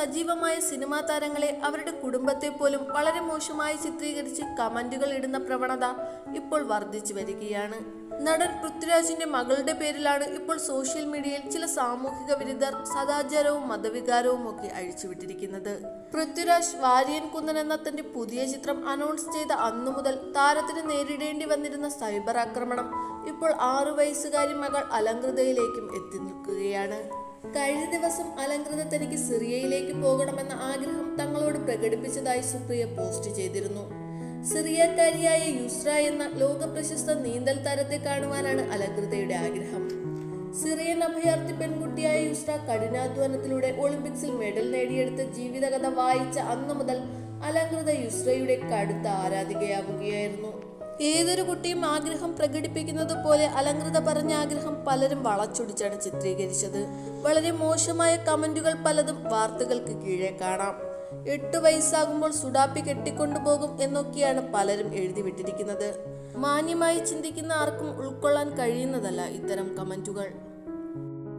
സജീവമായ സിനിമാ താരങ്ങളെ അവരുടെ കുടുംബത്തെ പോലും വളരെ മോശമായി ചിത്രീകരിച്ച് കമന്റുകൾ ഇടുന്ന പ്രവണത ഇപ്പോൾ വർദ്ധിച്ചു വരികയാണ് നടൻ പൃഥ്വിരാജിന്റെ മകളുടെ പേരിലാണ് ഇപ്പോൾ സോഷ്യൽ മീഡിയയിൽ ചില സാമൂഹിക വിരുദ്ധർ സദാചാരവും മതവികാരവും ഒക്കെ അഴിച്ചുവിട്ടിരിക്കുന്നത് പൃഥ്വിരാജ് വാര്യൻ കുന്നൻ എന്ന തന്റെ പുതിയ ചിത്രം അനൗൺസ് ചെയ്ത അന്നു മുതൽ താരത്തിന് നേരിടേണ്ടി വന്നിരുന്ന സൈബർ ആക്രമണം ഇപ്പോൾ ആറു വയസ്സുകാരി മകൾ അലങ്കൃതയിലേക്കും എത്തി നിൽക്കുകയാണ് കഴിഞ്ഞ ദിവസം അലങ്കൃത തനിക്ക് സിറിയയിലേക്ക് പോകണമെന്ന ആഗ്രഹം തങ്ങളോട് പ്രകടിപ്പിച്ചതായി സുപ്രിയ പോസ്റ്റ് ചെയ്തിരുന്നു സിറിയക്കാരിയായ യുസ്ര എന്ന ലോക പ്രശസ്ത നീന്തൽ താരത്തെ കാണുവാനാണ് അലങ്കൃതയുടെ ആഗ്രഹം സിറിയൻ അഭയാർത്ഥി പെൺകുട്ടിയായ യുസ്ര കഠിനാധ്വാനത്തിലൂടെ ഒളിമ്പിക്സിൽ മെഡൽ നേടിയെടുത്ത ജീവിതകഥ വായിച്ച അന്നു മുതൽ അലങ്കൃത യുസ്രയുടെ കടുത്ത ആരാധികയാവുകയായിരുന്നു ഏതൊരു കുട്ടിയും ആഗ്രഹം പ്രകടിപ്പിക്കുന്നത് പോലെ അലങ്കൃത പറഞ്ഞ ആഗ്രഹം പലരും വളച്ചൊടിച്ചാണ് ചിത്രീകരിച്ചത് വളരെ മോശമായ കമന്റുകൾ പലതും വാർത്തകൾക്ക് കീഴെ കാണാം എട്ട് വയസ്സാകുമ്പോൾ സുഡാപ്പി കെട്ടിക്കൊണ്ടുപോകും എന്നൊക്കെയാണ് പലരും എഴുതി വിട്ടിരിക്കുന്നത് മാന്യമായി ചിന്തിക്കുന്ന ആർക്കും ഉൾക്കൊള്ളാൻ കഴിയുന്നതല്ല ഇത്തരം കമന്റുകൾ